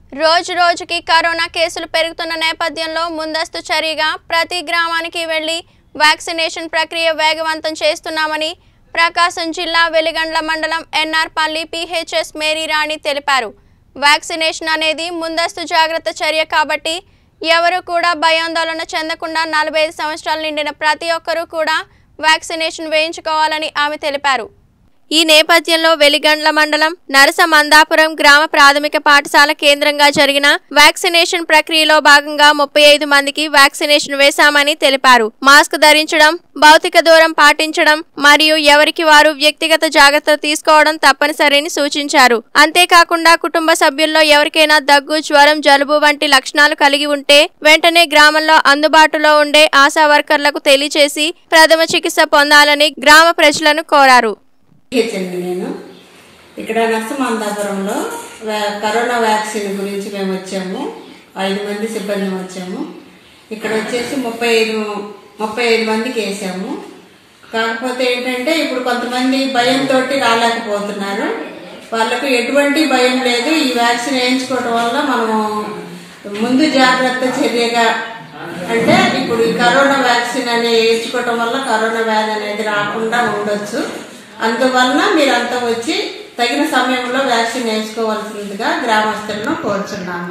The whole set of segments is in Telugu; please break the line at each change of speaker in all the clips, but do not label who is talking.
రోజు రోజుకి కరోనా కేసులు పెరుగుతున్న నేపథ్యంలో ముందస్తు చర్యగా ప్రతి గ్రామానికి వెళ్లి వ్యాక్సినేషన్ ప్రక్రియ వేగవంతం చేస్తున్నామని ప్రకాశం జిల్లా వెలిగండ్ల మండలం ఎన్ఆర్పల్లి పిహెచ్ఎస్ మేరీ రాణి తెలిపారు వ్యాక్సినేషన్ అనేది ముందస్తు జాగ్రత్త చర్య కాబట్టి ఎవరు కూడా భయాందోళన చెందకుండా నలభై ఐదు సంవత్సరాలు నిండిన ప్రతి ఒక్కరూ కూడా వ్యాక్సినేషన్ వేయించుకోవాలని ఆమె తెలిపారు ఈ నేపథ్యంలో వెలిగండ్ల మండలం నరస మందాపురం గ్రామ ప్రాథమిక పాఠశాల కేంద్రంగా జరిగిన వ్యాక్సినేషన్ ప్రక్రియలో భాగంగా ముప్పై ఐదు మందికి వ్యాక్సినేషన్ వేశామని తెలిపారు మాస్క్ ధరించడం భౌతిక దూరం పాటించడం మరియు ఎవరికి వారు వ్యక్తిగత జాగ్రత్తలు తీసుకోవడం తప్పనిసరిని సూచించారు అంతేకాకుండా కుటుంబ సభ్యుల్లో ఎవరికైనా దగ్గు జ్వరం జలుబు వంటి లక్షణాలు కలిగి ఉంటే వెంటనే గ్రామంలో అందుబాటులో ఉండే ఆశా వర్కర్లకు తెలియచేసి ప్రథమ చికిత్స పొందాలని గ్రామ ప్రజలను కోరారు
అండి నేను ఇక్కడ నర్సమాందాపురంలో వ్యా- కరోనా వ్యాక్సిన్ గురించి మేము వచ్చాము ఐదు మంది సిబ్బంది వచ్చాము ఇక్కడ వచ్చేసి ముప్పై ఐదు ముప్పై ఐదు మందికి వేసాము కాకపోతే ఏంటంటే ఇప్పుడు కొంతమంది భయంతో రాలేకపోతున్నారు వాళ్ళకు ఎటువంటి భయం లేదు ఈ వ్యాక్సిన్ వేయించుకోవడం వల్ల మనము ముందు జాగ్రత్త చర్యగా అంటే ఇప్పుడు ఈ కరోనా వ్యాక్సిన్ అనేది వేయించుకోవటం వల్ల కరోనా వ్యాధి అనేది రాకుండా ఉండొచ్చు అందువలన మీరంతా వచ్చి తగిన సమయంలో వ్యాక్సిన్ వేసుకోవాల్సిందిగా గ్రామస్తులను కోరుచున్నాము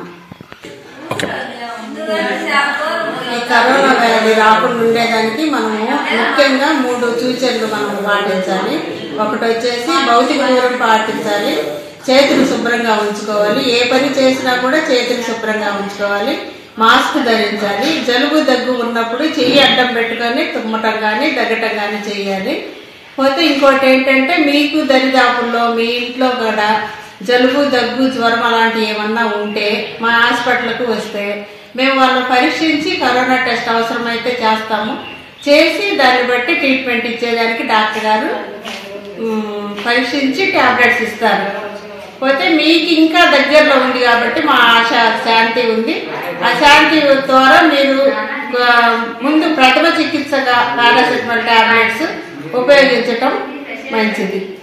ఈ కరోనా వ్యాధి రాకుండా ఉండేదానికి మనము ముఖ్యంగా మూడు సూచనలు మనం పాటించాలి ఒకటి వచ్చేసి భౌతిక దూరం పాటించాలి చేతులు శుభ్రంగా ఉంచుకోవాలి ఏ పని చేసినా కూడా చేతులు శుభ్రంగా ఉంచుకోవాలి మాస్క్ ధరించాలి జలుబు దగ్గు ఉన్నప్పుడు చెయ్యి అడ్డం పెట్టుకొని తుమ్మటం కానీ దగ్గటం కానీ చేయాలి పోతే ఇంకోటి ఏంటంటే మీకు దరిదాపుల్లో మీ ఇంట్లో కూడా జలుబు దగ్గు జ్వరం అలాంటివి ఏమన్నా ఉంటే మా హాస్పిటల్కు వస్తే మేము వాళ్ళని పరీక్షించి కరోనా టెస్ట్ అవసరమైతే చేస్తాము చేసి దాన్ని బట్టి ట్రీట్మెంట్ ఇచ్చేదానికి డాక్టర్ గారు ఉమ్, పరీక్షించి టాబ్లెట్స్ ఇస్తారు పోతే మీకు ఇంకా దగ్గరలో ఉంది కాబట్టి మా ఆశ శాంతి ఉంది ఆ శాంతి ద్వారా మీరు ఆ, ముందు ప్రథమ చికిత్సగా పారాసెటమాల్ టాబ్లెట్స్ ఉపయోగించటం మంచిది